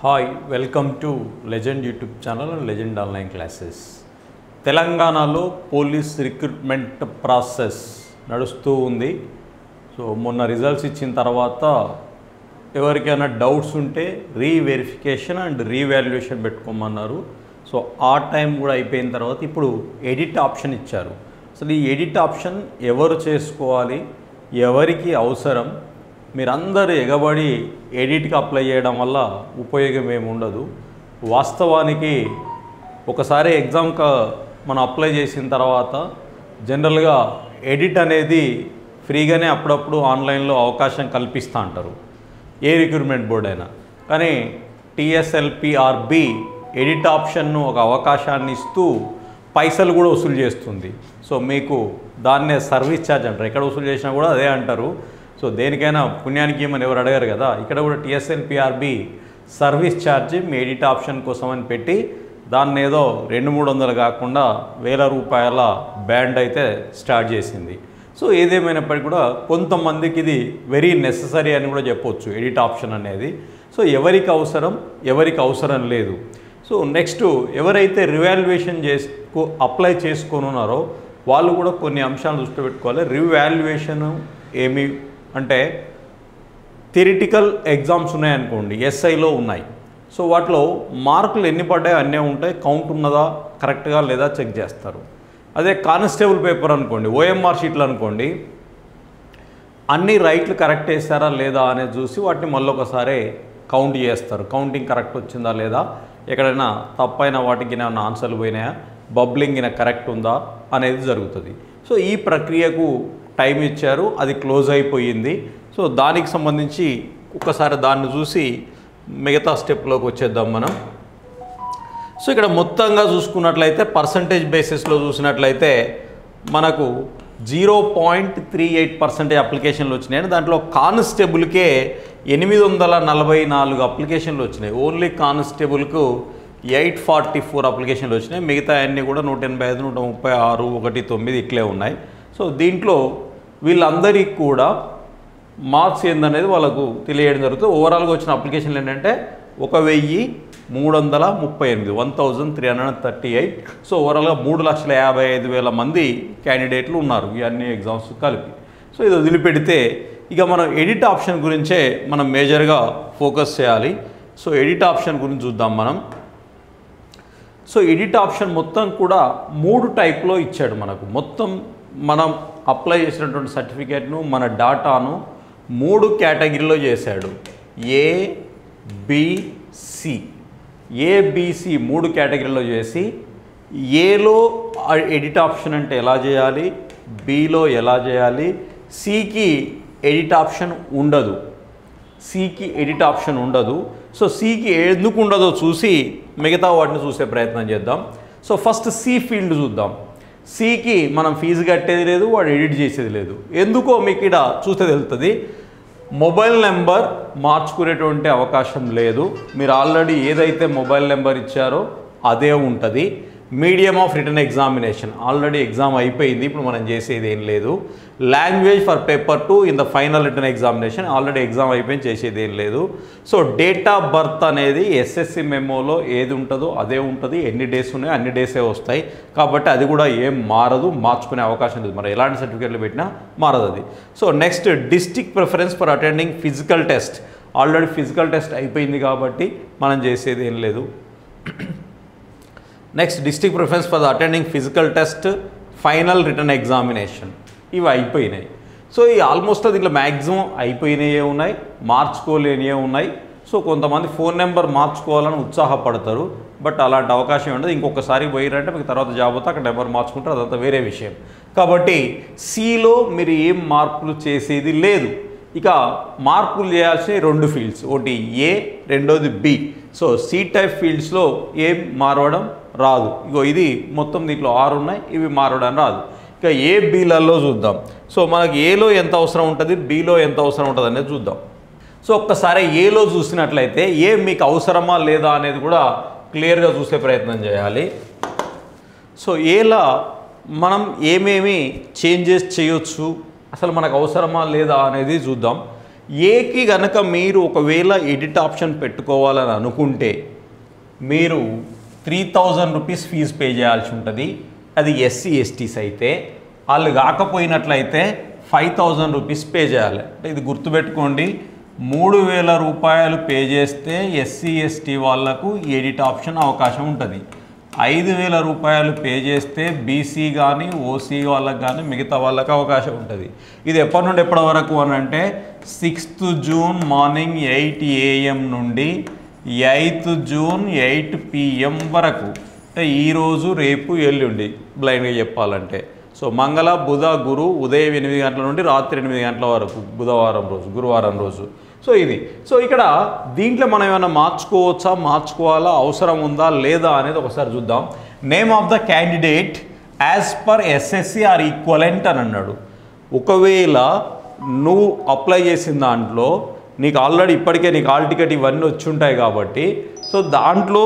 hi welcome to legend YouTube channel and legend online classes తెలంగాణలో police recruitment process నడుస్తూ ఉంది so మొన్న results ఇచ్చిన తర్వాత ఎవరికైనా డౌట్స్ ఉంటే రీవెరిఫికేషన్ అండ్ రీవాల్యుయేషన్ పెట్టుకోమన్నారు సో ఆ టైం కూడా అయిపోయిన తర్వాత ఇప్పుడు ఎడిట్ ఆప్షన్ ఇచ్చారు అసలు ఈ ఎడిట్ ఆప్షన్ ఎవరు చేసుకోవాలి ఎవరికి అవసరం మీరందరూ ఎగబడి ఎడిట్కి అప్లై చేయడం వల్ల ఉపయోగం ఏమి ఉండదు వాస్తవానికి ఒకసారి ఎగ్జామ్కి మనం అప్లై చేసిన తర్వాత జనరల్గా ఎడిట్ అనేది ఫ్రీగానే అప్పుడప్పుడు ఆన్లైన్లో అవకాశం కల్పిస్తూ అంటారు ఏ రిక్రూట్మెంట్ బోర్డ్ అయినా కానీ టీఎస్ఎల్పిఆర్బి ఎడిట్ ఆప్షన్ను ఒక అవకాశాన్ని ఇస్తూ పైసలు కూడా వసూలు చేస్తుంది సో మీకు దాన్నే సర్వీస్ ఛార్జ్ అంటారు ఎక్కడ వసూలు చేసినా కూడా అదే అంటారు సో దేనికైనా పుణ్యానికి ఏమని ఎవరు అడగారు కదా ఇక్కడ కూడా టీఎస్ఎల్పిఆర్బి సర్వీస్ ఛార్జ్ మీ ఎడిట్ ఆప్షన్ కోసం అని పెట్టి దాన్ని ఏదో రెండు మూడు వందలు కాకుండా వేల రూపాయల బ్యాండ్ అయితే స్టార్ట్ చేసింది సో ఏదేమైనప్పటికీ కూడా కొంతమందికి ఇది వెరీ నెససరీ అని కూడా చెప్పొచ్చు ఎడిట్ ఆప్షన్ అనేది సో ఎవరికి అవసరం ఎవరికి అవసరం లేదు సో నెక్స్ట్ ఎవరైతే రివాల్యుయేషన్ చేసుకో అప్లై చేసుకొని ఉన్నారో వాళ్ళు కూడా కొన్ని అంశాలు దృష్టి పెట్టుకోవాలి రివాల్యుయేషన్ ఏమి అంటే థిరిటికల్ ఎగ్జామ్స్ ఉన్నాయనుకోండి ఎస్ఐలో ఉన్నాయి సో వాటిలో మార్కులు ఎన్ని పడ్డాయో అన్నీ ఉంటాయి కౌంట్ ఉన్నదా కరెక్ట్గా లేదా చెక్ చేస్తారు అదే కానిస్టేబుల్ పేపర్ అనుకోండి ఓఎంఆర్ షీట్లు అనుకోండి అన్ని రైట్లు కరెక్ట్ వేసారా లేదా అనేది చూసి వాటిని మళ్ళీ ఒకసారి కౌంట్ చేస్తారు కౌంటింగ్ కరెక్ట్ వచ్చిందా లేదా ఎక్కడైనా తప్పైన వాటికి ఏమైనా ఆన్సర్లు పోయినాయా బబ్లింగ్ ఇన కరెక్ట్ ఉందా అనేది జరుగుతుంది సో ఈ ప్రక్రియకు టైం ఇచ్చారు అది క్లోజ్ అయిపోయింది సో దానికి సంబంధించి ఒకసారి దాన్ని చూసి మిగతా స్టెప్లోకి వచ్చేద్దాం మనం సో ఇక్కడ మొత్తంగా చూసుకున్నట్లయితే పర్సంటేజ్ బేసిస్లో చూసినట్లయితే మనకు zero point three eight percentage అప్లికేషన్లు వచ్చినాయి దాంట్లో కానిస్టేబుల్కే ఎనిమిది వందల నలభై నాలుగు అప్లికేషన్లు వచ్చినాయి ఓన్లీ కానిస్టేబుల్కు ఎయిట్ ఫార్టీ ఫోర్ అప్లికేషన్లు వచ్చినాయి మిగతా అన్నీ కూడా నూట ఎనభై ఐదు నూట ముప్పై ఆరు ఒకటి తొమ్మిది ఇట్లే ఉన్నాయి సో దీంట్లో వీళ్ళందరికీ కూడా మార్క్స్ ఏందనేది వాళ్ళకు తెలియడం జరుగుతుంది ఓవరాల్గా వచ్చిన అప్లికేషన్లు ఏంటంటే ఒక వెయ్యి మూడు వందల ముప్పై ఎనిమిది one thousand three hundred thirty eight so ఓవరాల్గా మూడు లక్షల యాభై ఐదు వేల మంది క్యాండిడేట్లు ఉన్నారు ఈ అన్ని ఎగ్జామ్స్ కలిపి సో ఇది వదిలిపెడితే ఇక మనం ఎడిట్ ఆప్షన్ గురించే మనం మేజర్గా ఫోకస్ చేయాలి సో ఎడిట్ ఆప్షన్ గురించి చూద్దాం మనం సో ఎడిట్ ఆప్షన్ మొత్తం కూడా మూడు టైప్లో ఇచ్చాడు మనకు మొత్తం మనం అప్లై చేసినటువంటి సర్టిఫికేట్ను మన డాటాను మూడు కేటగిరీలో చేశాడు ఏ బిసి ఏబిసి మూడు కేటగిరీలో చేసి ఏలో ఎడిట్ ఆప్షన్ అంటే ఎలా చేయాలి బిలో ఎలా చేయాలి సికి ఎడిట్ ఆప్షన్ ఉండదు సికి ఎడిట్ ఆప్షన్ ఉండదు సో సికి ఎందుకు ఉండదో చూసి మిగతా వాటిని చూసే ప్రయత్నం చేద్దాం సో ఫస్ట్ సి ఫీల్డ్ చూద్దాం సికి మనం ఫీజు కట్టేది లేదు వాడు ఎడిట్ చేసేది లేదు ఎందుకో మీకు ఇక్కడ చూస్తే తెలుస్తుంది మొబైల్ నెంబర్ మార్చుకునేటువంటి అవకాశం లేదు మీరు ఆల్రెడీ ఏదైతే మొబైల్ నెంబర్ ఇచ్చారో అదే ఉంటుంది medium of written examination already exam అయిపోయింది ఇప్పుడు మనం చేసేది ఏం లేదు language for paper two in the final written examination already exam అయిపోయింది చేసేది ఏం లేదు సో డేట్ ఆఫ్ బర్త్ అనేది ఎస్ఎస్సి మెమోలో ఏది ఉంటుందో అదే ఉంటుంది ఎన్ని డేస్ ఉన్నాయో అన్ని డేసే వస్తాయి కాబట్టి అది కూడా ఏం మారదు మార్చుకునే అవకాశం లేదు మరి ఎలాంటి సర్టిఫికేట్లు పెట్టినా మారదు అది so next district preference for attending physical test already physical test అయిపోయింది కాబట్టి మనం చేసేది ఏం లేదు next district preference for the attending physical test final written examination ఇవి అయిపోయినాయి సో ఈ ఆల్మోస్ట్ దీంట్లో మ్యాక్సిమం అయిపోయినవే ఉన్నాయి మార్చుకోలేనివే ఉన్నాయి సో కొంతమంది ఫోన్ నెంబర్ మార్చుకోవాలని ఉత్సాహపడతారు బట్ అలాంటి అవకాశం ఉండదు ఇంకొకసారి పోయిరంటే మీకు తర్వాత జాబ్ అవుతా అక్కడ నెంబర్ మార్చుకుంటారు అదంతా వేరే విషయం కాబట్టి సిలో మీరు ఏం మార్పులు చేసేది లేదు ఇక మార్పులు చేయాల్సిన రెండు ఫీల్డ్స్ ఒకటి ఏ రెండోది బి సో సి టైప్ ఫీల్డ్స్లో ఏం మారవడం రాదు ఇగో ఇది మొత్తం దీంట్లో ఆరు ఉన్నాయి ఇవి మారడం రాదు ఇక ఏ బీలలో చూద్దాం సో మనకి ఏలో ఎంత అవసరం ఉంటుంది బీలో ఎంత అవసరం ఉంటుంది అనేది చూద్దాం సో ఒక్కసారి ఏలో చూసినట్లయితే ఏ మీకు అవసరమా లేదా అనేది కూడా క్లియర్గా చూసే ప్రయత్నం చేయాలి సో ఏలా మనం ఏమేమి చేంజెస్ చేయొచ్చు అసలు మనకు అవసరమా లేదా అనేది చూద్దాం ఏకి గనక మీరు ఒకవేళ ఎడిట్ ఆప్షన్ పెట్టుకోవాలని అనుకుంటే మీరు three thousand rupees fee pay చేయాల్సి ఉంటుంది అది ఎస్సీ ఎస్టీస్ అయితే వాళ్ళు కాకపోయినట్లయితే ఫైవ్ థౌజండ్ రూపీస్ పే చేయాలి అంటే ఇది గుర్తుపెట్టుకోండి మూడు వేల రూపాయలు పే చేస్తే ఎస్సీ ఎస్టీ వాళ్లకు ఎడిట్ ఆప్షన్ అవకాశం ఉంటుంది ఐదు వేల రూపాయలు పే చేస్తే బీసీ కానీ ఓసీ వాళ్ళకి కానీ మిగతా వాళ్ళకి అవకాశం ఉంటుంది ఇది ఎప్పటి నుండి ఎప్పటి వరకు అని అంటే sixth June morning eight AM నుండి ఎయిత్ జూన్ ఎయిట్ పిఎం వరకు అంటే ఈరోజు రేపు ఎల్లుండి బ్లైండ్గా చెప్పాలంటే సో మంగళ బుధ గురు ఉదయం ఎనిమిది గంటల నుండి రాత్రి ఎనిమిది గంటల వరకు బుధవారం రోజు గురువారం రోజు సో ఇది సో ఇక్కడ దీంట్లో మనం ఏమైనా మార్చుకోవచ్చా మార్చుకోవాలా అవసరం ఉందా లేదా అనేది ఒకసారి చూద్దాం name of the candidate as per SSC or equivalent అని అన్నాడు ఒకవేళ నువ్వు అప్లై చేసిన దాంట్లో నీకు ఆల్రెడీ ఇప్పటికే నీకు ఆల్ టికెట్ ఇవన్నీ వచ్చి ఉంటాయి కాబట్టి సో దాంట్లో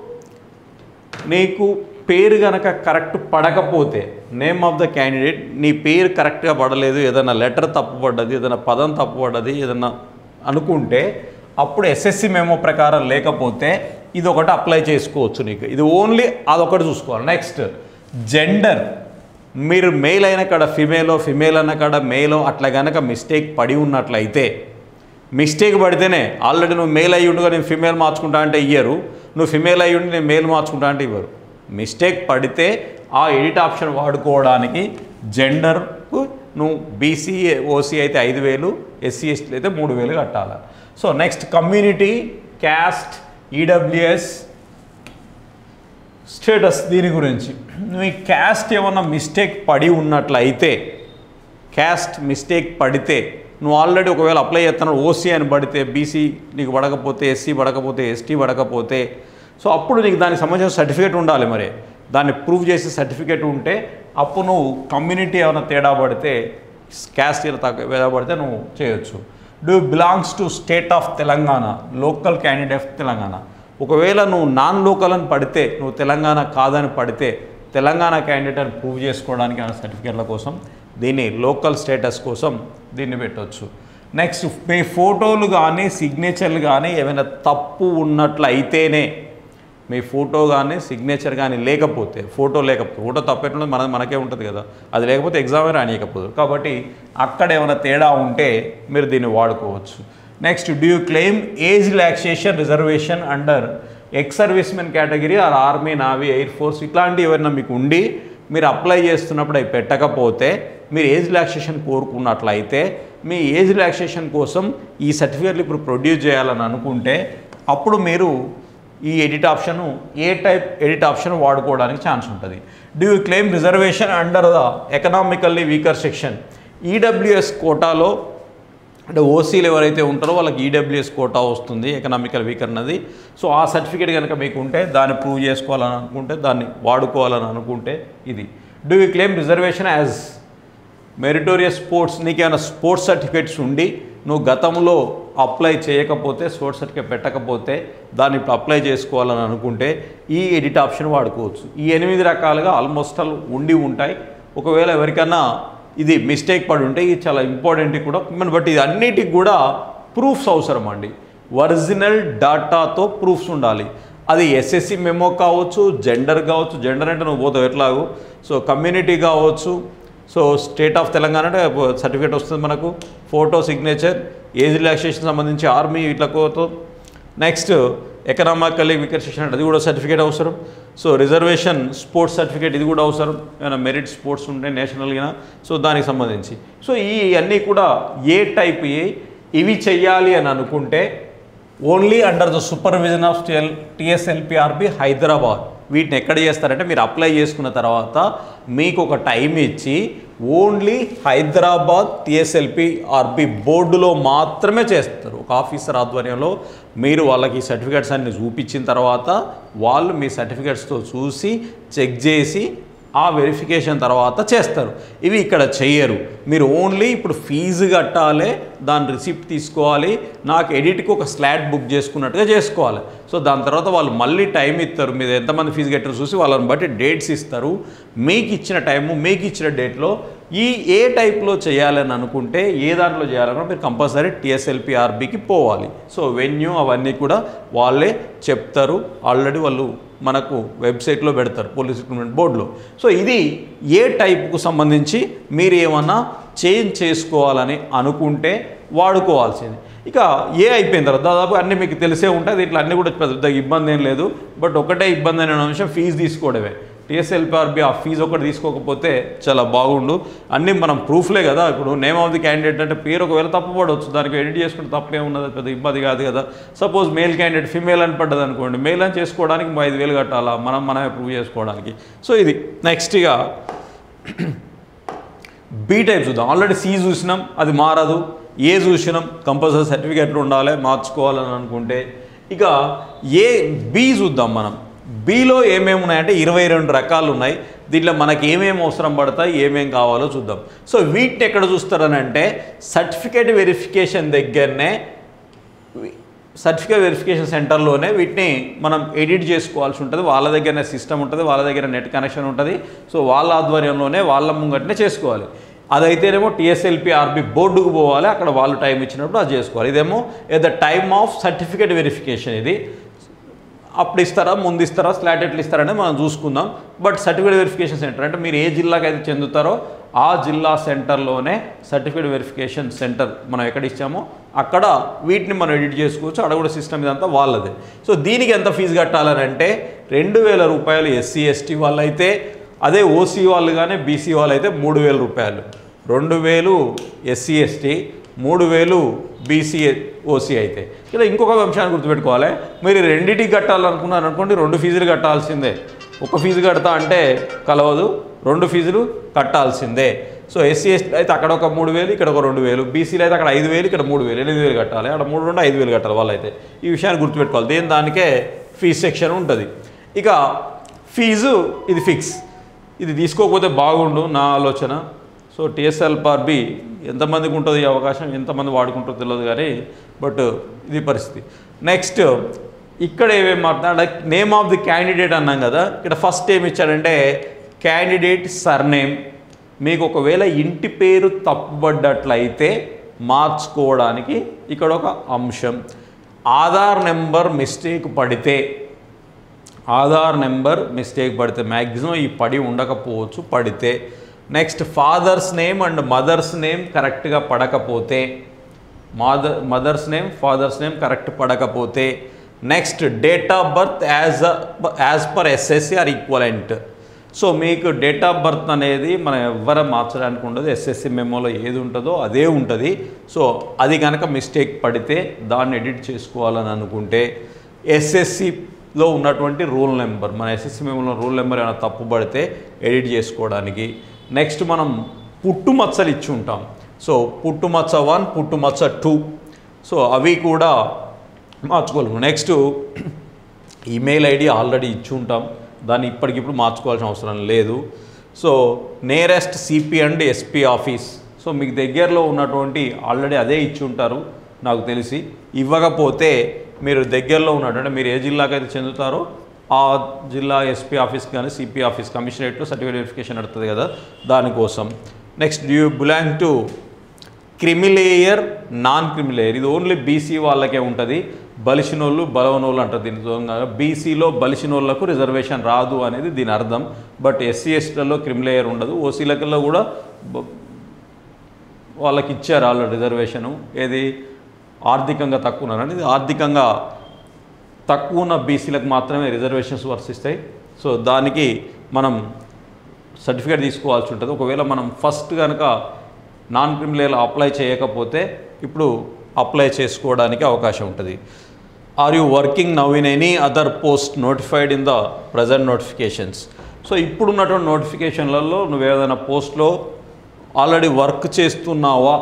నీకు పేరు గనక కరెక్ట్ పడకపోతే నేమ్ ఆఫ్ ద క్యాండిడేట్ నీ పేరు కరెక్ట్గా పడలేదు ఏదైనా లెటర్ తప్పు పడ్డది ఏదైనా పదం తప్పు పడ్డది ఏదైనా అనుకుంటే అప్పుడు ఎస్ఎస్సి మెమో ప్రకారం లేకపోతే ఇది ఒకటి అప్లై చేసుకోవచ్చు నీకు ఇది ఓన్లీ అదొకటి చూసుకోవాలి నెక్స్ట్ జెండర్ మీరు మేల్ అయిన కాడ ఫిమేలో ఫిమేల్ అన్న కాడ మేలో అట్లా కనుక మిస్టేక్ పడి ఉన్నట్లయితే మిస్టేక్ పడితేనే ఆల్రెడీ నువ్వు మేల్ అయ్యి ఉండగా నేను ఫిమేల్ మార్చుకుంటా అంటే ఇయ్యరు నువ్వు ఫిమేల్ అయ్యి ఉండి నేను మేల్ మార్చుకుంటా అంటే ఇవ్వరు మిస్టేక్ పడితే ఆ ఎడిట్ ఆప్షన్ వాడుకోవడానికి జెండర్కు నువ్వు బీసీ ఓసీ అయితే ఐదు వేలు ఎస్సీ ఎస్టీ అయితే మూడు వేలు కట్టాలి so next community caste EWS status దీని గురించి నువ్వు ఈ క్యాస్ట్ ఏమన్నా మిస్టేక్ పడి ఉన్నట్లయితే క్యాస్ట్ మిస్టేక్ పడితే నువ్వు ఆల్రెడీ ఒకవేళ అప్లై చేస్తున్నావు ఓసీ అని పడితే బీసీ నీకు పడకపోతే ఎస్సీ పడకపోతే ఎస్టీ పడకపోతే సో అప్పుడు నీకు దానికి సంబంధించిన సర్టిఫికేట్ ఉండాలి మరి దాన్ని ప్రూవ్ చేసే సర్టిఫికేట్ ఉంటే అప్పుడు నువ్వు కమ్యూనిటీ ఏమైనా తేడా పడితే క్యాస్ట్ ఏమైనా తగ్గ తేడా పడితే నువ్వు చేయొచ్చు do belongs to state of Telangana local candidate of Telangana ఒకవేళ నువ్వు నాన్ లోకల్ అని పడితే నువ్వు తెలంగాణ కాదని పడితే తెలంగాణ క్యాండిడేట్ అని ప్రూవ్ చేసుకోవడానికి ఆ సర్టిఫికేట్ల కోసం దీన్ని లోకల్ స్టేటస్ కోసం దీన్ని పెట్టవచ్చు నెక్స్ట్ మీ ఫోటోలు కానీ సిగ్నేచర్లు కానీ ఏమైనా తప్పు ఉన్నట్లయితేనే మీ ఫోటో కానీ సిగ్నేచర్ కానీ లేకపోతే ఫోటో లేకపోతే ఫోటో తప్పేటప్పుడు మన మనకే ఉంటుంది కదా అది లేకపోతే ఎగ్జామే రానియకపోదు కాబట్టి అక్కడ ఏమైనా తేడా ఉంటే మీరు దీన్ని వాడుకోవచ్చు next do you claim age relaxation reservation under ex servicemen category or army navy air force ఇట్లాంటివి ఏమైనా మీకు ఉండి మీరు అప్లై చేస్తున్నప్పుడు అవి పెట్టకపోతే మీరు ఏజ్ రిలాక్సేషన్ కోరుకున్నట్లయితే మీ ఏజ్ రిలాక్సేషన్ కోసం ఈ సర్టిఫికేట్లు ఇప్పుడు ప్రొడ్యూస్ చేయాలని అనుకుంటే అప్పుడు మీరు ఈ edit option A type edit option వాడుకోవడానికి ఛాన్స్ ఉంటుంది do you claim reservation under the economically weaker section EWS కోటాలో అంటే ఓసీలు ఎవరైతే ఉంటారో వాళ్ళకి ఈడబ్ల్యూఎస్ కోటా వస్తుంది ఎకనామికల్ వీకర్ అన్నది సో ఆ సర్టిఫికేట్ కనుక మీకు ఉంటే దాన్ని ప్రూవ్ చేసుకోవాలని అనుకుంటే దాన్ని వాడుకోవాలని అనుకుంటే ఇది do you claim reservation as meritorious sports నీకేమైనా స్పోర్ట్స్ సర్టిఫికేట్స్ ఉండి నువ్వు గతంలో అప్లై చేయకపోతే స్పోర్ట్స్ సర్టిఫికేట్ పెట్టకపోతే దాన్ని ఇప్పుడు అప్లై చేసుకోవాలని అనుకుంటే ఈ ఎడిట్ ఆప్షన్ వాడుకోవచ్చు ఈ ఎనిమిది రకాలుగా ఆల్మోస్ట్ ఆల్ ఉండి ఉంటాయి ఒకవేళ ఎవరికైనా ఇది మిస్టేక్ పడి ఉంటే ఇది చాలా ఇంపార్టెంట్ కూడా మన బట్ ఇది అన్నిటికి కూడా ప్రూఫ్స్ అవసరం అండి ఒరిజినల్ డాటాతో ప్రూఫ్స్ ఉండాలి అది ఎస్ఎస్సి మెమో కావచ్చు జెండర్ కావచ్చు జెండర్ అంటే నువ్వు పోతావు ఎట్లాగూ సో కమ్యూనిటీ కావచ్చు సో స్టేట్ ఆఫ్ తెలంగాణ అంటే సర్టిఫికేట్ వస్తుంది మనకు ఫోటో సిగ్నేచర్ ఏజ్ రిలాక్సేషన్ సంబంధించి ఆర్మీ ఇట్లకు నెక్స్ట్ ఎకనామికల్లీ వీకర్ సెక్షన్ అంటే అది కూడా సర్టిఫికేట్ అవసరం సో రిజర్వేషన్ స్పోర్ట్స్ సర్టిఫికేట్ ఇది కూడా అవసరం ఏమైనా మెరిట్ స్పోర్ట్స్ ఉంటే నేషనల్గా సో దానికి సంబంధించి సో ఈ అన్నీ కూడా ఏ టైప్ ఏ ఇవి చెయ్యాలి అని అనుకుంటే only under the supervision of TSLPRB Hyderabad వీటిని ఎక్కడ చేస్తారంటే మీరు అప్లై చేసుకున్న తర్వాత మీకు ఒక టైం ఇచ్చి ఓన్లీ హైదరాబాద్ టిఎస్ఎల్పి ఆర్బి బోర్డులో మాత్రమే చేస్తారు ఒక ఆఫీసర్ ఆధ్వర్యంలో మీరు వాళ్ళకి ఈ సర్టిఫికేట్స్ అన్ని చూపించిన తర్వాత వాళ్ళు మీ సర్టిఫికేట్స్తో చూసి చెక్ చేసి ఆ వెరిఫికేషన్ తర్వాత చేస్తారు ఇవి ఇక్కడ చెయ్యరు మీరు ఓన్లీ ఇప్పుడు ఫీజు కట్టాలి దాని రిసిప్ట్ తీసుకోవాలి నాకు ఎడిట్కి ఒక స్లాట్ బుక్ చేసుకున్నట్టుగా చేసుకోవాలి సో దాని తర్వాత వాళ్ళు మళ్ళీ టైం ఇస్తారు మీరు ఎంతమంది ఫీజు కట్టారో చూసి వాళ్ళని బట్టి డేట్స్ ఇస్తారు మీకు ఇచ్చిన టైము మీకు ఇచ్చిన డేట్లో ఈ ఏ టైప్లో చేయాలని అనుకుంటే ఏ దాంట్లో చేయాలన్నా మీరు కంపల్సరీ టీఎస్ఎల్పిఆర్బికి పోవాలి సో వెన్యూ అవన్నీ కూడా వాళ్ళే చెప్తారు ఆల్రెడీ వాళ్ళు మనకు వెబ్సైట్లో పెడతారు పోలీస్ రిక్రూట్మెంట్ బోర్డులో సో ఇది ఏ టైప్కు సంబంధించి మీరు ఏమన్నా చేంజ్ చేసుకోవాలని అనుకుంటే వాడుకోవాల్సింది ఇక ఏ అయిపోయిన తర్వాత దాదాపు అన్నీ మీకు తెలిసే ఉంటాయి దీంట్లో అన్నీ కూడా పెద్ద ఇబ్బంది ఏం లేదు బట్ ఒకటే ఇబ్బంది అనే అంశం ఫీజు తీసుకోవడమే టీఎస్ఎల్పిఆర్బి ఆ ఫీజు ఒకటి తీసుకోకపోతే చాలా బాగుండు అన్నీ మనం ప్రూఫ్లే కదా ఇప్పుడు నేమ్ ఆఫ్ ది క్యాండిడేట్ అంటే పేరు ఒకవేళ తప్పుపడవచ్చు దానికి ఎడిట్ చేసుకుంటే తప్పే ఉన్నది పెద్ద ఇబ్బంది కాదు కదా సపోజ్ మేల్ క్యాండిడేట్ ఫిమేల్ అని పడ్డది అనుకోండి మేల్ అని చేసుకోవడానికి ఐదు వేలు కట్టాలా మనం మనమే ప్రూవ్ చేసుకోవడానికి సో ఇది నెక్స్ట్ ఇక బీ టైప్ చూద్దాం ఆల్రెడీ సి చూసినాం అది మారదు ఏ చూసినాం కంపల్సరీ సర్టిఫికేట్లు ఉండాలి మార్చుకోవాలని అనుకుంటే ఇక ఏ బి చూద్దాం మనం బీలో ఏమేమి ఉన్నాయంటే ఇరవై రెండు రకాలు ఉన్నాయి దీంట్లో మనకి ఏమేమి అవసరం పడతాయి ఏమేం కావాలో చూద్దాం సో వీటిని ఎక్కడ చూస్తారని అంటే సర్టిఫికేట్ వెరిఫికేషన్ దగ్గరనే సర్టిఫికేట్ వెరిఫికేషన్ సెంటర్లోనే వీటిని మనం ఎడిట్ చేసుకోవాల్సి ఉంటుంది వాళ్ళ దగ్గరనే సిస్టమ్ ఉంటుంది వాళ్ళ దగ్గర నెట్ కనెక్షన్ ఉంటుంది సో వాళ్ళ ఆధ్వర్యంలోనే వాళ్ళ ముంగటనే చేసుకోవాలి అదైతేనేమో టీఎస్ఎల్పి ఆర్బి బోర్డుకు పోవాలి అక్కడ వాళ్ళు టైం ఇచ్చినప్పుడు అది చేసుకోవాలి ఇదేమో at the time of certificate verification ఇది అప్పుడు ఇస్తారా ముందు ఇస్తారా స్లాట్ ఎట్లు ఇస్తారనే మనం చూసుకుందాం బట్ సర్టిఫికేట్ వెరిఫికేషన్ సెంటర్ అంటే మీరు ఏ జిల్లాకి అయితే చెందుతారో ఆ జిల్లా సెంటర్లోనే సర్టిఫికేట్ వెరిఫికేషన్ సెంటర్ మనం ఎక్కడ ఇచ్చామో అక్కడ వీటిని మనం ఎడిట్ చేసుకోవచ్చు అక్కడ కూడా సిస్టమ్ ఇదంతా వాళ్ళదే సో దీనికి ఎంత ఫీజు కట్టాలని అంటే రెండు వేల రూపాయలు ఎస్సీ ఎస్టీ వాళ్ళైతే అదే ఓసీ వాళ్ళు కానీ బీసీ వాళ్ళు అయితే మూడు వేల రూపాయలు రెండు వేలు ఎస్సీ ఎస్టీ మూడు వేలు బీసీ ఓసీ అయితే ఇలా ఇంకొక అంశాన్ని గుర్తుపెట్టుకోవాలి మీరు రెండింటికి కట్టాలనుకున్నారు అనుకోండి రెండు ఫీజులు కట్టాల్సిందే ఒక ఫీజు కడతా అంటే కలవదు రెండు ఫీజులు కట్టాల్సిందే సో ఎస్సీ ఎస్టీ అయితే అక్కడ ఒక మూడు వేలు ఇక్కడ ఒక రెండు వేలు బీసీలో అయితే అక్కడ ఐదు వేలు ఇక్కడ మూడు వేలు ఎనిమిది వేలు కట్టాలి అక్కడ మూడు రెండు ఐదు వేలు కట్టాలి వాళ్ళైతే ఈ విషయాన్ని గుర్తుపెట్టుకోవాలి దేని దానికే ఫీజు సెక్షన్ ఉంటుంది ఇక ఫీజు ఇది ఫిక్స్ ఇది తీసుకోకపోతే బాగుండు నా ఆలోచన సో టిఎస్ఎల్ పార్బి ఎంతమందికి ఉంటుంది ఈ అవకాశం ఎంతమంది వాడుకుంటారో తెలియదు కానీ బట్ ఇది పరిస్థితి నెక్స్ట్ ఇక్కడ ఏమేమి మాట్లాడ నేమ్ ఆఫ్ ది క్యాండిడేట్ అన్నాం కదా ఇక్కడ ఫస్ట్ ఏమి ఇచ్చాడంటే క్యాండిడేట్ సర్నేమ్ మీకు ఒకవేళ ఇంటి పేరు తప్పుపడ్డట్లయితే మార్చుకోవడానికి ఇక్కడ ఒక అంశం ఆధార్ నెంబర్ మిస్టేక్ పడితే ఆధార్ నెంబర్ మిస్టేక్ పడితే మ్యాక్సిమం ఈ పడి ఉండకపోవచ్చు పడితే next father's name and mother's name కరెక్ట్గా పడకపోతే mother mother's name father's name correct పడకపోతే next date of birth as as per SSC or equivalent so మీకు డేట్ ఆఫ్ బర్త్ అనేది మనం ఎవ్వరం మార్చడానికి ఉండదు ఎస్ఎస్సి మెమోలో ఏది ఉంటుందో అదే ఉంటుంది సో అది కనుక మిస్టేక్ పడితే దాన్ని ఎడిట్ చేసుకోవాలని అనుకుంటే ఎస్ఎస్సిలో ఉన్నటువంటి రూల్ నెంబర్ మన ఎస్ఎస్సి మెమోలో రూల్ నెంబర్ ఏమైనా తప్పు పడితే ఎడిట్ చేసుకోవడానికి నెక్స్ట్ మనం పుట్టుమచ్చలు ఇచ్చి ఉంటాం సో పుట్టుమచ్చ వన్ పుట్టుమచ్చ టూ సో అవి కూడా మార్చుకోలేము నెక్స్ట్ ఈమెయిల్ ఐడి ఆల్రెడీ ఇచ్చి ఉంటాం దాన్ని ఇప్పటికిప్పుడు మార్చుకోవాల్సిన అవసరం లేదు so nearest CP and SP office so మీకు దగ్గరలో ఉన్నటువంటి ఆల్రెడీ అదే ఇచ్చి ఉంటారు నాకు తెలిసి ఇవ్వకపోతే మీరు దగ్గరలో ఉన్నటువంటి మీరు ఏ జిల్లాకైతే చెందుతారో ఆ జిల్లా ఎస్పీ ఆఫీస్ కానీ సిపి ఆఫీస్ కమిషనరేట్లో సర్టిఫికేట్ వెరిఫికేషన్ నడుతుంది కదా దానికోసం next you belong to creamy layer non creamy layer ఇది ఓన్లీ బీసీ వాళ్ళకే ఉంటుంది బలిసినోళ్ళు బలవనోళ్ళు అంటారు దీని బీసీలో బలిసినోళ్ళకు రిజర్వేషన్ రాదు అనేది దీని అర్థం బట్ ఎస్సీ ఎస్టీలలో క్రిమిలేయర్ ఉండదు ఓసీలకల్లో కూడా బ- వాళ్ళకి ఇచ్చారు వాళ్ళ రిజర్వేషను ఏది ఆర్థికంగా తక్కువ ఉన్నారని ఇది ఆర్థికంగా తక్కువ ఉన్న బీసీలకు మాత్రమే రిజర్వేషన్స్ వర్తిస్తాయి సో దానికి మనం సర్టిఫికేట్ తీసుకోవాల్సి ఉంటుంది ఒకవేళ మనం ఫస్ట్ కనుక నాన్ క్రిమినల్ అప్లై చేయకపోతే ఇప్పుడు అప్లై చేసుకోవడానికి అవకాశం ఉంటుంది are you working now in any other post notified in the present notifications so ఇప్పుడున్నటువంటి నోటిఫికేషన్లలో నువ్వు ఏదైనా పోస్ట్లో ఆల్రెడీ వర్క్ చేస్తున్నావా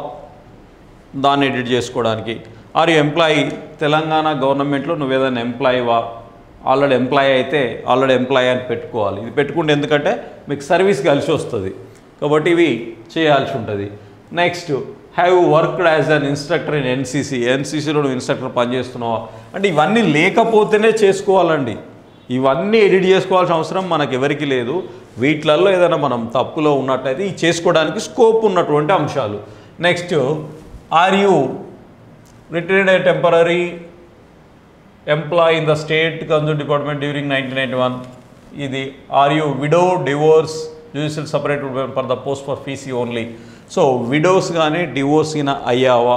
దాన్ని ఎడిట్ చేసుకోవడానికి ఆర్ యూ ఎంప్లాయీ తెలంగాణ గవర్నమెంట్లో నువ్వు ఏదైనా ఎంప్లాయీవా ఆల్రెడీ ఎంప్లాయీ అయితే ఆల్రెడీ ఎంప్లాయీ అని పెట్టుకోవాలి ఇది పెట్టుకుంటే ఎందుకంటే మీకు సర్వీస్ కలిసి వస్తుంది కాబట్టి ఇవి చేయాల్సి ఉంటుంది next have worked as an instructor in NCC ఎన్సీసీలో నువ్వు ఇన్స్ట్రక్టర్ పనిచేస్తున్నావా అంటే ఇవన్నీ లేకపోతేనే చేసుకోవాలండి ఇవన్నీ ఎడిట్ చేసుకోవాల్సిన అవసరం మనకు ఎవరికి లేదు వీటిలలో ఏదైనా మనం తప్పులో ఉన్నట్టయితే ఈ చేసుకోవడానికి స్కోప్ ఉన్నటువంటి అంశాలు next are you retired temporary employee in the state consumer department during nineteen ninety one ఇది are you widow divorce judicial separate for the post for PC only so widows కానీ డివోర్స్ అయినా అయ్యావా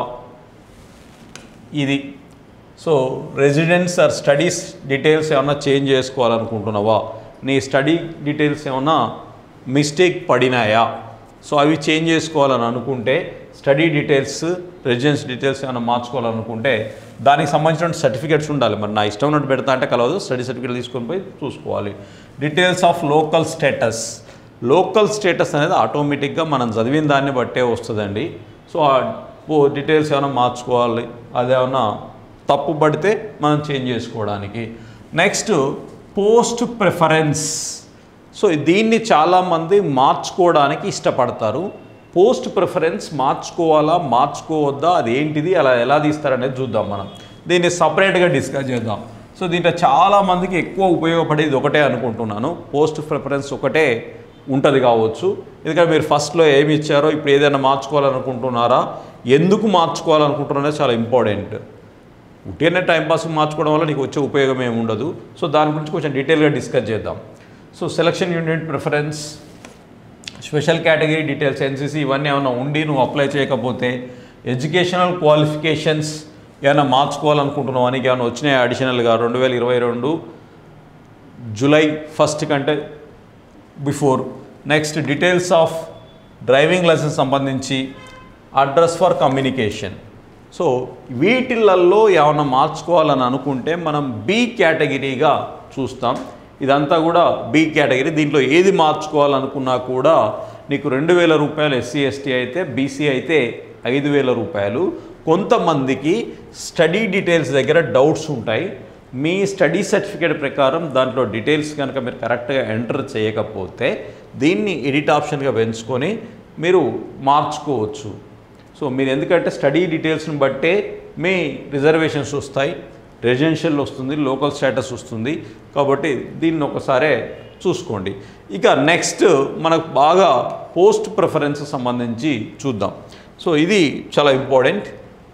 ఇది so residence or studies details ఏమన్నా change చేసుకోవాలనుకుంటున్నావా నీ study details ఏమన్నా mistake పడినాయా సో అవి చేంజ్ చేసుకోవాలని అనుకుంటే స్టడీ డీటెయిల్స్ రెసిడెన్స్ డీటెయిల్స్ ఏమైనా మార్చుకోవాలనుకుంటే దానికి సంబంధించిన సర్టిఫికేట్స్ ఉండాలి మరి నా ఇష్టం ఉన్నట్టు పెడతా అంటే కలవదు స్టడీ సర్టిఫికేట్ తీసుకొని పోయి చూసుకోవాలి details of local status local status అనేది ఆటోమేటిక్గా మనం చదివిన దాన్ని బట్టే వస్తుందండి సో ఆ డీటెయిల్స్ ఏమైనా మార్చుకోవాలి అదేమన్నా తప్పు పడితే మనం చేంజ్ చేసుకోవడానికి నెక్స్ట్ పోస్ట్ ప్రిఫరెన్స్ సో దీన్ని చాలామంది మార్చుకోవడానికి ఇష్టపడతారు పోస్ట్ ప్రిఫరెన్స్ మార్చుకోవాలా మార్చుకోవద్దా అది ఏంటిది అలా ఎలా తీస్తారనేది చూద్దాం మనం దీన్ని సపరేట్గా డిస్కస్ చేద్దాం సో దీంట్లో చాలామందికి ఎక్కువ ఉపయోగపడేది ఒకటే అనుకుంటున్నాను పోస్ట్ ప్రిఫరెన్స్ ఒకటే ఉంటుంది కావచ్చు ఎందుకంటే మీరు ఫస్ట్లో ఏమి ఇచ్చారో ఇప్పుడు ఏదైనా మార్చుకోవాలనుకుంటున్నారా ఎందుకు మార్చుకోవాలనుకుంటున్నారో చాలా ఇంపార్టెంట్ ఉట్టినే టైంపాస్ మార్చుకోవడం వల్ల నీకు వచ్చే ఉపయోగం ఏమి ఉండదు సో దాని గురించి కొంచెం డీటెయిల్గా డిస్కస్ చేద్దాం so selection unit preference special category details NCC ఇవన్నీ ఏమైనా ఉండి నువ్వు అప్లై చేయకపోతే ఎడ్యుకేషనల్ క్వాలిఫికేషన్స్ ఏమైనా మార్చుకోవాలనుకుంటున్నావు అని ఏమైనా వచ్చినాయి అడిషనల్గా రెండు వేల ఇరవై రెండు జూలై ఫస్ట్ కంటే before next details of driving license సంబంధించి అడ్రస్ ఫర్ కమ్యూనికేషన్ సో వీటిలల్లో ఏమైనా మార్చుకోవాలని అనుకుంటే మనం బి కేటగిరీగా చూస్తాం ఇదంతా కూడా బి కేటగిరీ దీంట్లో ఏది మార్చుకోవాలనుకున్నా కూడా నీకు రెండు వేల రూపాయలు ఎస్సీ ఎస్టీ అయితే బీసీ అయితే ఐదు వేల రూపాయలు కొంతమందికి స్టడీ డీటెయిల్స్ దగ్గర డౌట్స్ ఉంటాయి మీ స్టడీ సర్టిఫికేట్ ప్రకారం దాంట్లో డీటెయిల్స్ కనుక మీరు కరెక్ట్గా ఎంటర్ చేయకపోతే దీన్ని ఎడిట్ ఆప్షన్గా పెంచుకొని మీరు మార్చుకోవచ్చు సో మీరు ఎందుకంటే స్టడీ డీటెయిల్స్ని బట్టే మీ రిజర్వేషన్స్ వస్తాయి రెసిడెన్షియల్ వస్తుంది లోకల్ స్టేటస్ వస్తుంది కాబట్టి దీన్ని ఒకసారే చూసుకోండి ఇక నెక్స్ట్ మనకు బాగా పోస్ట్ ప్రిఫరెన్స్ సంబంధించి చూద్దాం సో ఇది చాలా ఇంపార్టెంట్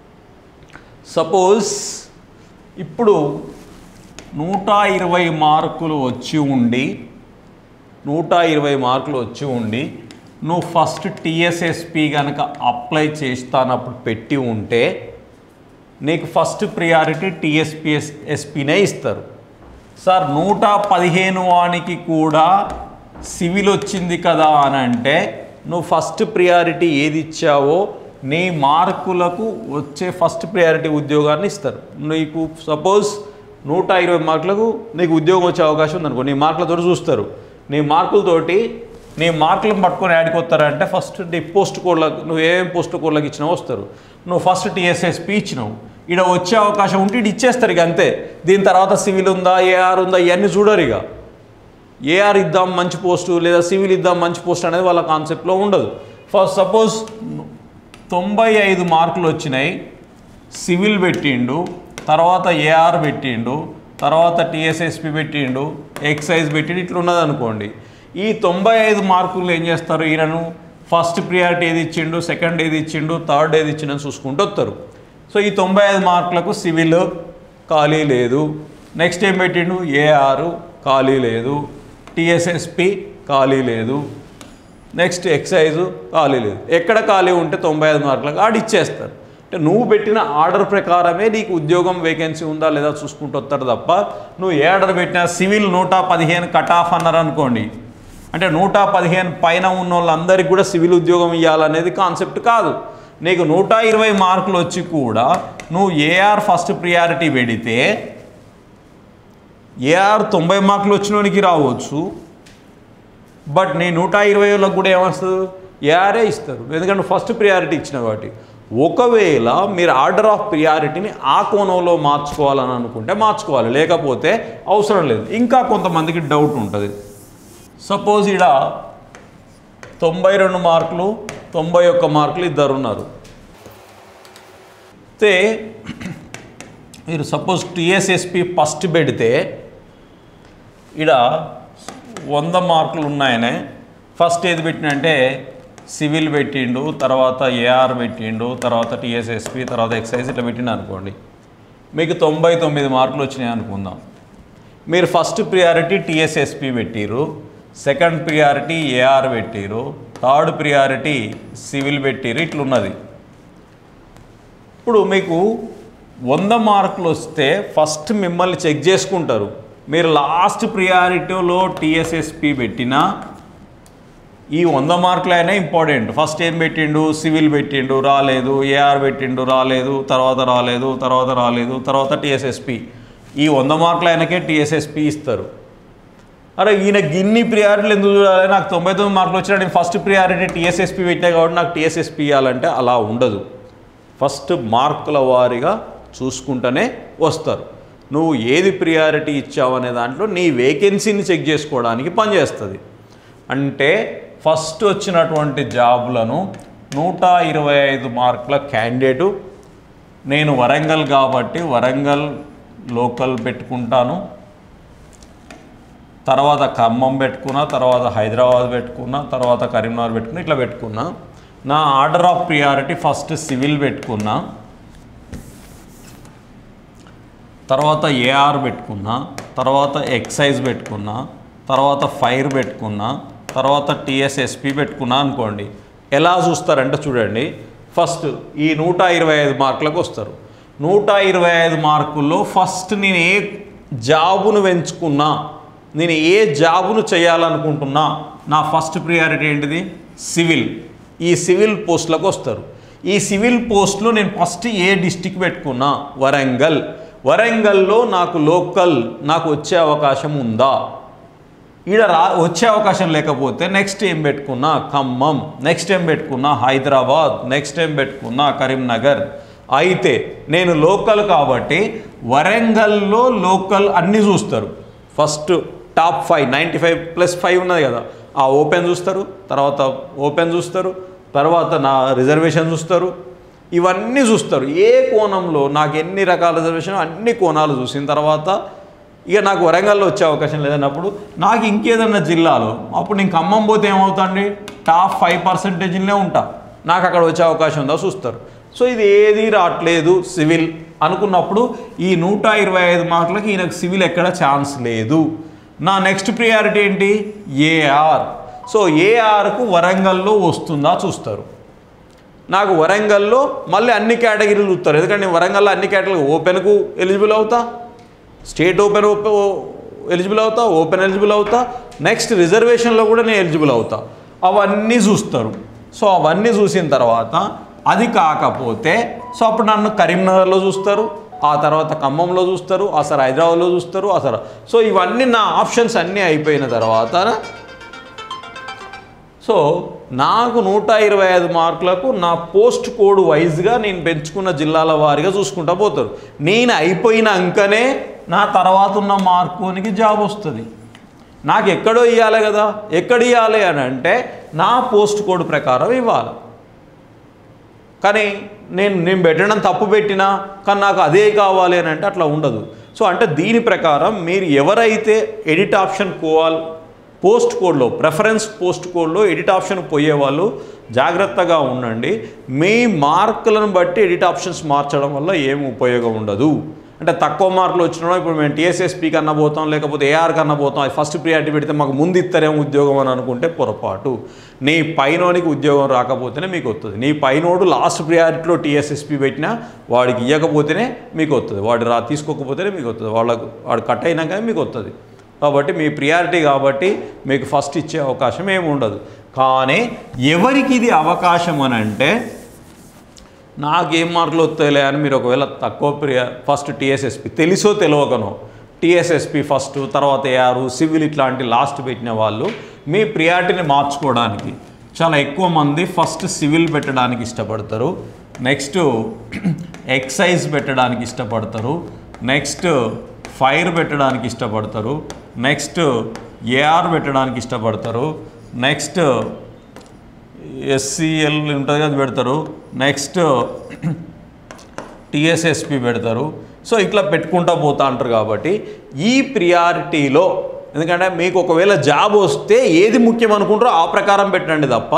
సపోజ్ ఇప్పుడు నూట ఇరవై మార్కులు వచ్చి ఉండి నూట ఇరవై మార్కులు వచ్చి ఉండి నువ్వు ఫస్ట్ టీఎస్ఎస్పి కనుక అప్లై చేస్తానప్పుడు పెట్టి ఉంటే నీకు ఫస్ట్ ప్రియారిటీ టీఎస్పిఎస్ ఎస్పీనే ఇస్తారు సార్ నూట పదిహేను వానికి కూడా సివిల్ వచ్చింది కదా అని అంటే నువ్వు ఫస్ట్ ప్రియారిటీ ఏది ఇచ్చావో నీ మార్కులకు వచ్చే ఫస్ట్ ప్రియారిటీ ఉద్యోగాన్ని ఇస్తారు నీకు సపోజ్ నూట ఇరవై మార్కులకు నీకు ఉద్యోగం వచ్చే అవకాశం ఉందనుకో నీ మార్కులతో చూస్తారు నీ మార్కులతోటి నీ మార్కులను పట్టుకొని యాడికి వస్తారంటే ఫస్ట్ నీ పోస్ట్ కోడ్లకు నువ్వు ఏం పోస్ట్ కోడ్లకు ఇచ్చినావో వస్తారు నువ్వు ఫస్ట్ టీఎస్ఎస్పి ఇచ్చినావు ఇక్కడ వచ్చే అవకాశం ఉంటే ఇటు ఇచ్చేస్తారు ఇక అంతే దీని తర్వాత సివిల్ ఉందా ఏఆర్ ఉందా ఇవన్నీ చూడరు ఇక ఏఆర్ ఇద్దాం మంచి పోస్టు లేదా సివిల్ ఇద్దాం మంచి పోస్ట్ అనేది వాళ్ళ కాన్సెప్ట్లో ఉండదు ఫస్ట్ సపోజ్ తొంభై ఐదు మార్కులు వచ్చినాయి సివిల్ పెట్టిండు తర్వాత ఏఆర్ పెట్టిండు తర్వాత టీఎస్ఎస్పి పెట్టిండు ఎక్సైజ్ పెట్టిండు ఇట్లా ఉన్నది అనుకోండి ఈ తొంభై ఐదు మార్కులు ఏం చేస్తారు ఈయనను ఫస్ట్ ప్రియారిటీ ఏది ఇచ్చిండు సెకండ్ ఏది ఇచ్చిండు థర్డ్ ఏది ఇచ్చిండు చూసుకుంటూ వస్తారు సో ఈ తొంభై ఐదు మార్కులకు సివిల్ ఖాళీ లేదు నెక్స్ట్ ఏం పెట్టిండు ఏఆర్ ఖాళీ లేదు టీఎస్ఎస్పి ఖాళీ లేదు నెక్స్ట్ ఎక్సైజ్ ఖాళీ లేదు ఎక్కడ ఖాళీ ఉంటే తొంభై ఐదు మార్కులకు ఆడ ఇచ్చేస్తారు అంటే నువ్వు పెట్టిన ఆర్డర్ ప్రకారమే నీకు ఉద్యోగం వేకెన్సీ ఉందా లేదా చూసుకుంటూ వస్తారు తప్ప నువ్వు ఏ ఆర్డర్ పెట్టినా సివిల్ నూట పదిహేను కట్ ఆఫ్ అన్నారు అనుకోండి అంటే నూట పదిహేను పైన ఉన్న వాళ్ళందరికీ కూడా సివిల్ ఉద్యోగం ఇవ్వాలనేది కాన్సెప్ట్ కాదు నీకు నూట ఇరవై మార్కులు వచ్చి కూడా నువ్వు ఏఆర్ ఫస్ట్ ప్రియారిటీ పెడితే ఏఆర్ తొంభై మార్కులు వచ్చినోనికి రావచ్చు బట్ నీ నూట ఇరవై వాళ్ళకి కూడా ఏమొస్తుంది ఏఆర్ఏ ఇస్తారు ఎందుకంటే ఫస్ట్ ప్రియారిటీ ఇచ్చిన కాబట్టి ఒకవేళ మీరు ఆర్డర్ ఆఫ్ ప్రియారిటీని ఆ కోణంలో మార్చుకోవాలని అనుకుంటే మార్చుకోవాలి లేకపోతే అవసరం లేదు ఇంకా కొంతమందికి డౌట్ ఉంటుంది సపోజ్ ఇడ తొంభై రెండు మార్కులు తొంభై ఒక్క మార్కులు ఇద్దరు ఉన్నారు అయితే మీరు సపోజ్ టిఎస్ఎస్పి ఫస్ట్ పెడితే ఇడ వంద మార్కులు ఉన్నాయనే ఫస్ట్ ఏది పెట్టినంటే సివిల్ పెట్టిండు తర్వాత ఏఆర్ పెట్టిండు తర్వాత టీఎస్ఎస్పి తర్వాత ఎక్సైజ్ ఇట్లా పెట్టిండు అనుకోండి మీకు తొంభై తొమ్మిది మార్కులు వచ్చినాయి అనుకుందాం మీరు ఫస్ట్ ప్రియారిటీ టీఎస్ఎస్పి పెట్టిరు సెకండ్ ప్రియారిటీ ఏఆర్ పెట్టిరు థర్డ్ ప్రియారిటీ సివిల్ పెట్టిరు ఇట్లున్నది ఇప్పుడు మీకు వంద మార్కులు వస్తే ఫస్ట్ మిమ్మల్ని చెక్ చేసుకుంటారు మీరు లాస్ట్ ప్రియారిటీలో టీఎస్ఎస్పి పెట్టినా ఈ వంద మార్కులు అయినా ఇంపార్టెంట్ ఫస్ట్ ఏం పెట్టిండు సివిల్ పెట్టిండు రాలేదు ఏఆర్ పెట్టిండు రాలేదు తర్వాత రాలేదు తర్వాత రాలేదు తర్వాత టీఎస్ఎస్పి ఈ వంద మార్కులు అయినకే టీఎస్ఎస్పి ఇస్తారు అరే ఈయన గిన్ని ప్రియారిటీలు ఎందుకు చూడాలి నాకు తొంభై తొమ్మిది మార్కులు వచ్చినా నేను ఫస్ట్ ప్రియారిటీ టీఎస్ఎస్పి పెట్టినా కాబట్టి నాకు టీఎస్ఎస్పి ఇవ్వాలంటే అలా ఉండదు ఫస్ట్ మార్కుల వారీగా చూసుకుంటూనే వస్తారు నువ్వు ఏది ప్రియారిటీ ఇచ్చావు అనే దాంట్లో నీ వేకెన్సీని చెక్ చేసుకోవడానికి పనిచేస్తుంది అంటే ఫస్ట్ వచ్చినటువంటి జాబులను నూట ఇరవై ఐదు మార్కుల క్యాండిడేటు నేను వరంగల్ కాబట్టి వరంగల్ లోకల్ పెట్టుకుంటాను తర్వాత ఖమ్మం పెట్టుకున్నా తర్వాత హైదరాబాద్ పెట్టుకున్నా తర్వాత కరీంనగర్ పెట్టుకున్నా ఇట్లా పెట్టుకున్నా నా order of priority first civil పెట్టుకున్నా తర్వాత ఏఆర్ పెట్టుకున్నా తర్వాత ఎక్సైజ్ పెట్టుకున్నా తర్వాత ఫైర్ పెట్టుకున్నా తర్వాత టీఎస్ఎస్పి పెట్టుకున్నా అనుకోండి ఎలా చూస్తారంటే చూడండి ఫస్ట్ ఈ నూట ఇరవై ఐదు మార్కులకు వస్తారు నూట ఇరవై ఐదు మార్కుల్లో ఫస్ట్ నేను ఏ జాబును ఎంచుకున్నా నేను ఏ జాబును చేయాలనుకుంటున్నా నా ఫస్ట్ ప్రియారిటీ ఏంటిది సివిల్ ఈ సివిల్ పోస్టులకు వస్తారు ఈ సివిల్ పోస్టులో నేను ఫస్ట్ ఏ డిస్టిక్ పెట్టుకున్నా వరంగల్ వరంగల్లో నాకు లోకల్ నాకు వచ్చే అవకాశం ఉందా ఈడ రా వచ్చే అవకాశం లేకపోతే నెక్స్ట్ ఏం పెట్టుకున్నా ఖమ్మం నెక్స్ట్ ఏం పెట్టుకున్నా హైదరాబాద్ నెక్స్ట్ ఏం పెట్టుకున్నా కరీంనగర్ అయితే నేను లోకల్ కాబట్టి వరంగల్లో లోకల్ అన్నీ చూస్తారు first top five ninety five plus five ఉన్నది కదా ఆ ఓపెన్ చూస్తారు తర్వాత ఓపెన్ చూస్తారు తర్వాత నా రిజర్వేషన్ చూస్తారు ఇవన్నీ చూస్తారు ఏ కోణంలో నాకు ఎన్ని రకాల రిజర్వేషన్ అన్ని కోణాలు చూసిన తర్వాత ఇక నాకు వరంగల్లో వచ్చే అవకాశం లేదన్నప్పుడు నాకు ఇంకేదన్నా జిల్లాలో అప్పుడు నేను ఖమ్మం పోతే ఏమవుతాండి టాప్ ఫైవ్ పర్సెంటేజ్లే ఉంటా నాకు అక్కడ వచ్చే అవకాశం ఉందో చూస్తారు సో ఇది ఏది రావట్లేదు సివిల్ అనుకున్నప్పుడు ఈ నూట ఇరవై ఐదు మార్కులకి ఈయనకు సివిల్ ఎక్కడ ఛాన్స్ లేదు నా నెక్స్ట్ ప్రియారిటీ ఏంటి ఏఆర్ సో ఏఆర్కు వరంగల్లో వస్తుందా చూస్తారు నాకు వరంగల్లో మళ్ళీ అన్ని కేటగిరీలు చూస్తారు ఎందుకంటే నేను వరంగల్లో అన్ని కేటగిరీ ఓపెన్కు ఎలిజిబుల్ అవుతా స్టేట్ ఓపెన్ ఎలిజిబుల్ అవుతా ఓపెన్ ఎలిజిబుల్ అవుతా నెక్స్ట్ రిజర్వేషన్లో కూడా నేను ఎలిజిబుల్ అవుతా అవన్నీ చూస్తారు సో అవన్నీ చూసిన తర్వాత అది కాకపోతే సో అప్పుడు నన్ను కరీంనగర్లో చూస్తారు ఆ తర్వాత ఖమ్మంలో చూస్తారు ఆ సార్ హైదరాబాద్లో చూస్తారు ఆ సార్ సో ఇవన్నీ నా ఆప్షన్స్ అన్నీ అయిపోయిన తర్వాత సో నాకు నూట ఇరవై ఐదు మార్కులకు నా పోస్ట్ కోడ్ వైజ్గా నేను పెంచుకున్న జిల్లాల వారీగా చూసుకుంటా పోతారు నేను అయిపోయినాకనే నా తర్వాత ఉన్న మార్కునికి జాబ్ వస్తుంది నాకు ఎక్కడో ఇవ్వాలి కదా ఎక్కడ ఇవ్వాలి అని అంటే నా పోస్ట్ కోడ్ ప్రకారం ఇవ్వాలి కానీ నేను నేను పెట్టడం తప్పు పెట్టినా కానీ నాకు అదే కావాలి అని అంటే అట్లా ఉండదు సో అంటే దీని ప్రకారం మీరు ఎవరైతే ఎడిట్ ఆప్షన్ కోవాలి పోస్ట్ కోడ్లో ప్రెఫరెన్స్ పోస్ట్ కోడ్లో ఎడిట్ ఆప్షన్ పోయేవాళ్ళు జాగ్రత్తగా ఉండండి మీ మార్కులను బట్టి ఎడిట్ ఆప్షన్స్ మార్చడం వల్ల ఏం ఉపయోగం ఉండదు అంటే తక్కువ మార్కులు వచ్చినా ఇప్పుడు మేము టీఎస్ఎస్పీ కన్నా పోతాం లేకపోతే ఏఆర్ కన్నా పోతాం అది ఫస్ట్ ప్రియారిటీ పెడితే మాకు ముందు ఇస్తారేమో ఉద్యోగం అని అనుకుంటే పొరపాటు నీ పైనోనికి ఉద్యోగం రాకపోతేనే మీకు వస్తుంది నీ పైనోడు లాస్ట్ ప్రియారిటీలో టీఎస్ఎస్పీ పెట్టినా వాడికి ఇవ్వకపోతేనే మీకు వస్తుంది వాడు రా తీసుకోకపోతేనే మీకు వస్తుంది వాళ్ళకు వాడు కట్ అయినాకనే మీకు వస్తుంది కాబట్టి మీ ప్రియారిటీ కాబట్టి మీకు ఫస్ట్ ఇచ్చే అవకాశం ఏమి ఉండదు కానీ ఎవరికి ఇది అవకాశం అని అంటే నాకేం మార్కులు వస్తాయిలే అని మీరు ఒకవేళ తక్కువ ప్రియా ఫస్ట్ టీఎస్ఎస్పి తెలుసో తెలియకనో టీఎస్ఎస్పి ఫస్ట్ తర్వాత ఏఆర్ సివిల్ ఇట్లాంటి లాస్ట్ పెట్టిన వాళ్ళు మీ ప్రియారిటీని మార్చుకోవడానికి చాలా ఎక్కువ మంది ఫస్ట్ సివిల్ పెట్టడానికి ఇష్టపడతారు నెక్స్ట్ ఎక్సైజ్ పెట్టడానికి ఇష్టపడతారు నెక్స్ట్ ఫైర్ పెట్టడానికి ఇష్టపడతారు నెక్స్ట్ ఏఆర్ పెట్టడానికి ఇష్టపడతారు నెక్స్ట్ ఎస్సీఎల్ ఉంటుంది అది పెడతారు నెక్స్ట్ టిఎస్ఎస్పి పెడతారు సో ఇట్లా పెట్టుకుంటా పోతా అంటారు కాబట్టి ఈ ప్రియారిటీలో ఎందుకంటే మీకు ఒకవేళ జాబ్ వస్తే ఏది ముఖ్యం అనుకుంటారో ఆ ప్రకారం పెట్టండి తప్ప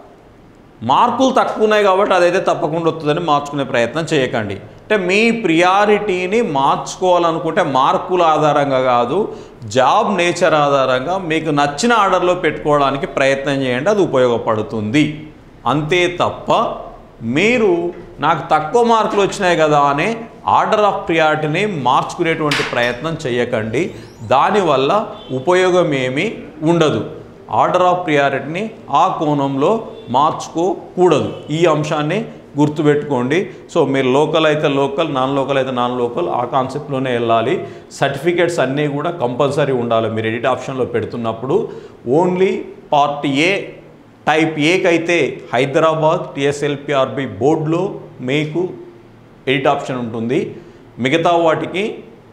మార్కులు తక్కువ ఉన్నాయి కాబట్టి అదైతే తప్పకుండా వస్తుందని మార్చుకునే ప్రయత్నం చేయకండి అంటే మీ ప్రియారిటీని మార్చుకోవాలనుకుంటే మార్కుల ఆధారంగా కాదు జాబ్ నేచర్ ఆధారంగా మీకు నచ్చిన ఆర్డర్లో పెట్టుకోవడానికి ప్రయత్నం చేయండి అది ఉపయోగపడుతుంది అంతే తప్ప మీరు నాకు తక్కువ మార్కులు వచ్చినాయి కదా అని ఆర్డర్ ఆఫ్ ప్రియారిటీని మార్చుకునేటువంటి ప్రయత్నం చేయకండి దానివల్ల ఉపయోగం ఏమీ ఉండదు ఆర్డర్ ఆఫ్ ప్రియారిటీని ఆ కోణంలో మార్చుకోకూడదు ఈ అంశాన్ని గుర్తుపెట్టుకోండి సో మీరు లోకల్ అయితే లోకల్ నాన్ లోకల్ అయితే నాన్ లోకల్ ఆ కాన్సెప్ట్లోనే వెళ్ళాలి సర్టిఫికేట్స్ అన్నీ కూడా కంపల్సరీ ఉండాలి మీరు ఎడిట్ ఆప్షన్లో పెడుతున్నప్పుడు ఓన్లీ పార్ట్ ఏ టైప్ ఏకి అయితే హైదరాబాద్ టిఎస్ఎల్పిఆర్బి బోర్డులో మీకు ఎడిట్ ఆప్షన్ ఉంటుంది మిగతా వాటికి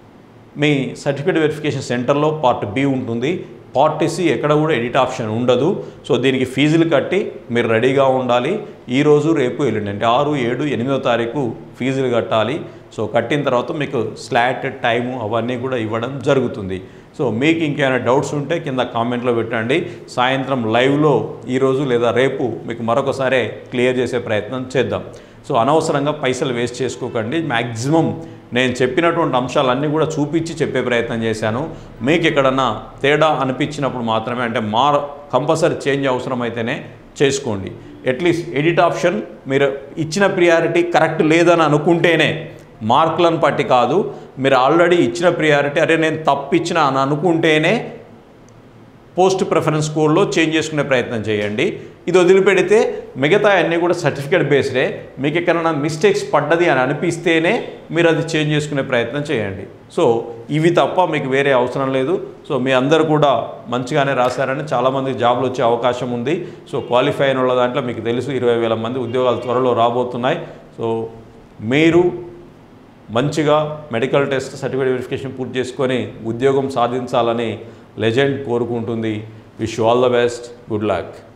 మీ సర్టిఫికేట్ వెరిఫికేషన్ సెంటర్లో పార్ట్ బి ఉంటుంది పార్ట్ సి ఎక్కడ కూడా ఎడిట్ ఆప్షన్ ఉండదు సో దీనికి ఫీజులు కట్టి మీరు రెడీగా ఉండాలి ఈరోజు రేపు ఎల్లుండి అంటే ఆరు ఏడు ఎనిమిదో తారీఖు ఫీజులు కట్టాలి సో కట్టిన తర్వాత మీకు స్లాట్ టైము అవన్నీ కూడా ఇవ్వడం జరుగుతుంది సో మీకు ఇంకేమైనా డౌట్స్ ఉంటే కింద కామెంట్లో పెట్టండి సాయంత్రం లైవ్లో ఈరోజు లేదా రేపు మీకు మరొకసారి క్లియర్ చేసే ప్రయత్నం చేద్దాం సో అనవసరంగా పైసలు వేస్ట్ చేసుకోకండి మ్యాక్సిమం నేను చెప్పినటువంటి అంశాలన్నీ కూడా చూపించి చెప్పే ప్రయత్నం చేశాను మీకు ఎక్కడన్నా తేడా అనిపించినప్పుడు మాత్రమే అంటే మార్ కంపల్సరీ చేంజ్ అవసరమైతేనే చేసుకోండి అట్లీస్ట్ ఎడిట్ ఆప్షన్ మీరు ఇచ్చిన ప్రియారిటీ కరెక్ట్ లేదని అనుకుంటేనే మార్కులను బట్టి కాదు మీరు ఆల్రెడీ ఇచ్చిన ప్రియారిటీ అరే నేను తప్పు ఇచ్చిన అని అనుకుంటేనే పోస్ట్ ప్రిఫరెన్స్ కోడ్లో చేంజ్ చేసుకునే ప్రయత్నం చేయండి ఇది వదిలిపెడితే మిగతా అన్నీ కూడా సర్టిఫికేట్ బేస్డే మీకు ఎక్కడైనా మిస్టేక్స్ పడ్డది అని అనిపిస్తేనే మీరు అది చేంజ్ చేసుకునే ప్రయత్నం చేయండి సో ఇవి తప్ప మీకు వేరే అవసరం లేదు సో మీ అందరు కూడా మంచిగానే రాశారని చాలామంది జాబ్లు వచ్చే అవకాశం ఉంది సో క్వాలిఫై అయిన వాళ్ళ దాంట్లో మీకు తెలుసు ఇరవై వేల మంది ఉద్యోగాలు త్వరలో రాబోతున్నాయి సో మీరు మంచిగా మెడికల్ టెస్ట్ సర్టిఫికేట్ వెరిఫికేషన్ పూర్తి చేసుకొని ఉద్యోగం సాధించాలని లెజెండ్ కోరుకుంటుంది wish all the best good luck